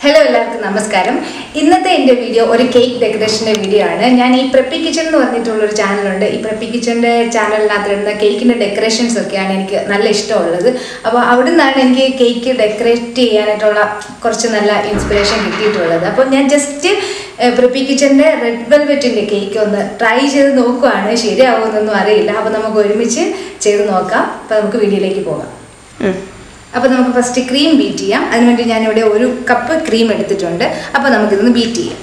hello എല്ലാവർക്കും നമസ്കാരം ഇന്നത്തെ എൻ്റെ വീഡിയോ ഒരു കേക്ക് ഡെക്കറേഷൻ്റെ വീഡിയോ ആണ് ഞാൻ ഈ പ്രപ്പി കിച്ചൺ എന്ന് പറഞ്ഞിട്ടുള്ള ഒരു ചാനലുണ്ട് ഈ പ്രപ്പി കിച്ചൻ്റെ ചാനലിനകത്ത് ഇടുന്ന കേക്കിൻ്റെ ഡെക്കറേഷൻസ് ഒക്കെയാണ് എനിക്ക് നല്ല ഇഷ്ടമുള്ളത് അപ്പോൾ അവിടെ നിന്നാണ് എനിക്ക് കേക്ക് ഡെക്കറേറ്റ് ചെയ്യാനായിട്ടുള്ള കുറച്ച് നല്ല ഇൻസ്പിറേഷൻ കിട്ടിയിട്ടുള്ളത് അപ്പോൾ ഞാൻ ജസ്റ്റ് പ്രപ്പി കിച്ചൻ്റെ റെഡ് വെൽവെറ്റിൻ്റെ കേക്ക് ഒന്ന് ട്രൈ ചെയ്ത് നോക്കുവാണ് ശരിയാവുമെന്നൊന്നും അറിയില്ല അപ്പോൾ നമുക്ക് ഒരുമിച്ച് ചെയ്ത് നോക്കാം അപ്പോൾ നമുക്ക് വീഡിയോയിലേക്ക് പോകാം അപ്പോൾ നമുക്ക് ഫസ്റ്റ് ക്രീം ബീറ്റ് ചെയ്യാം അതിനുവേണ്ടി ഞാനിവിടെ ഒരു കപ്പ് ക്രീം എടുത്തിട്ടുണ്ട് അപ്പോൾ നമുക്കിതൊന്ന് ബീറ്റ് ചെയ്യാം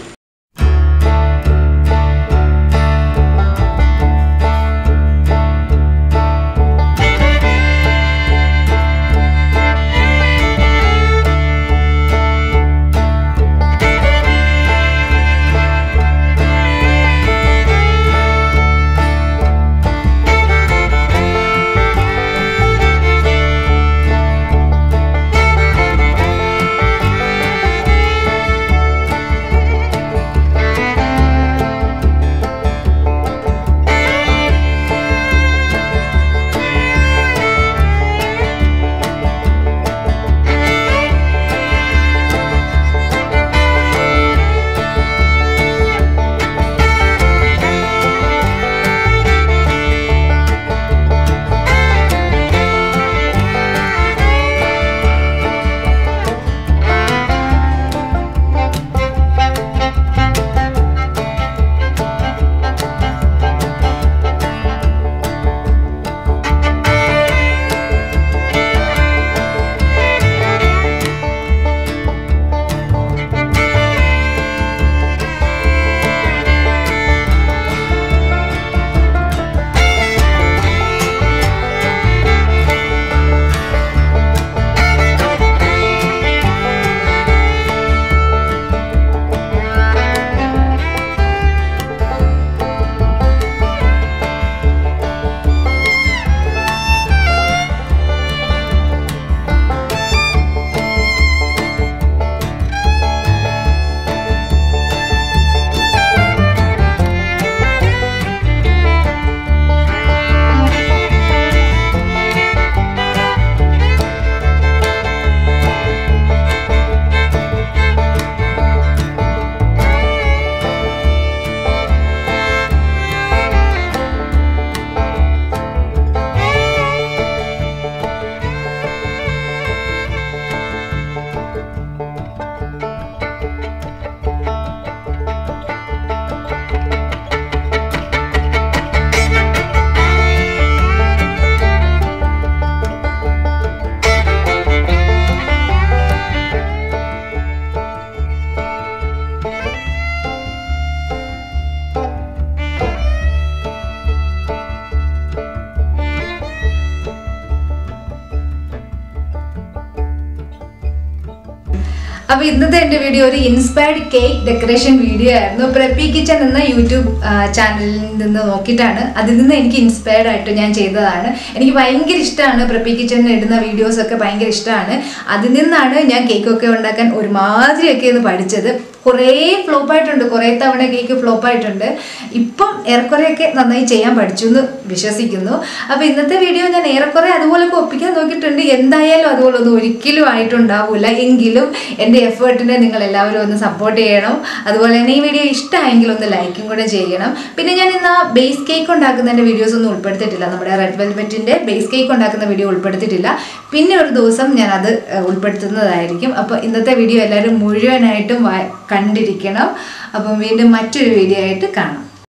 അപ്പോൾ ഇന്നത്തെ എൻ്റെ വീഡിയോ ഒരു ഇൻസ്പയർഡ് കേക്ക് ഡെക്കറേഷൻ വീഡിയോ ആയിരുന്നു പ്രപ്പി കിച്ചൺ എന്ന യൂട്യൂബ് ചാനലിൽ നിന്ന് നോക്കിയിട്ടാണ് അതിൽ നിന്ന് എനിക്ക് ഇൻസ്പയർഡ് ആയിട്ട് ഞാൻ ചെയ്തതാണ് എനിക്ക് ഭയങ്കര ഇഷ്ടമാണ് പ്രപ്പി കിച്ചണിൽ ഇടുന്ന വീഡിയോസ് ഒക്കെ ഭയങ്കര ഇഷ്ടമാണ് അതിൽ നിന്നാണ് ഞാൻ കേക്കൊക്കെ ഉണ്ടാക്കാൻ ഒരുമാതിരിയൊക്കെ ഒന്ന് പഠിച്ചത് കുറേ ഫ്ലോപ്പായിട്ടുണ്ട് കുറേ തവണ കേക്ക് ഫ്ലോപ്പായിട്ടുണ്ട് ഇപ്പം ഏറെക്കുറെയൊക്കെ നന്നായി ചെയ്യാൻ പഠിച്ചു എന്ന് വിശ്വസിക്കുന്നു അപ്പോൾ ഇന്നത്തെ വീഡിയോ ഞാൻ ഏറെക്കുറെ അതുപോലൊക്കെ ഒപ്പിക്കാൻ നോക്കിയിട്ടുണ്ട് എന്തായാലും അതുപോലൊന്നും ഒരിക്കലും ആയിട്ടുണ്ടാവില്ല എങ്കിലും എൻ്റെ എഫേർട്ടിനെ നിങ്ങൾ എല്ലാവരും ഒന്ന് സപ്പോർട്ട് ചെയ്യണം അതുപോലെ തന്നെ ഈ വീഡിയോ ഇഷ്ടമായെങ്കിൽ ഒന്ന് ലൈക്കും കൂടെ ചെയ്യണം പിന്നെ ഞാൻ ഇന്ന് ആ ബേസ് കേക്ക് ഉണ്ടാക്കുന്നതിൻ്റെ വീഡിയോസ് ഒന്നും ഉൾപ്പെടുത്തിയിട്ടില്ല നമ്മുടെ റെഡ് വെൽവെറ്റിൻ്റെ ബേസ് കേക്ക് ഉണ്ടാക്കുന്ന വീഡിയോ ഉൾപ്പെടുത്തിയിട്ടില്ല പിന്നെ ഒരു ദിവസം ഞാൻ അത് ഉൾപ്പെടുത്തുന്നതായിരിക്കും അപ്പോൾ ഇന്നത്തെ വീഡിയോ എല്ലാവരും മുഴുവനായിട്ടും കണ്ടിരിക്കണം അപ്പം വീണ്ടും മറ്റൊരു വീഡിയോ ആയിട്ട് കാണാം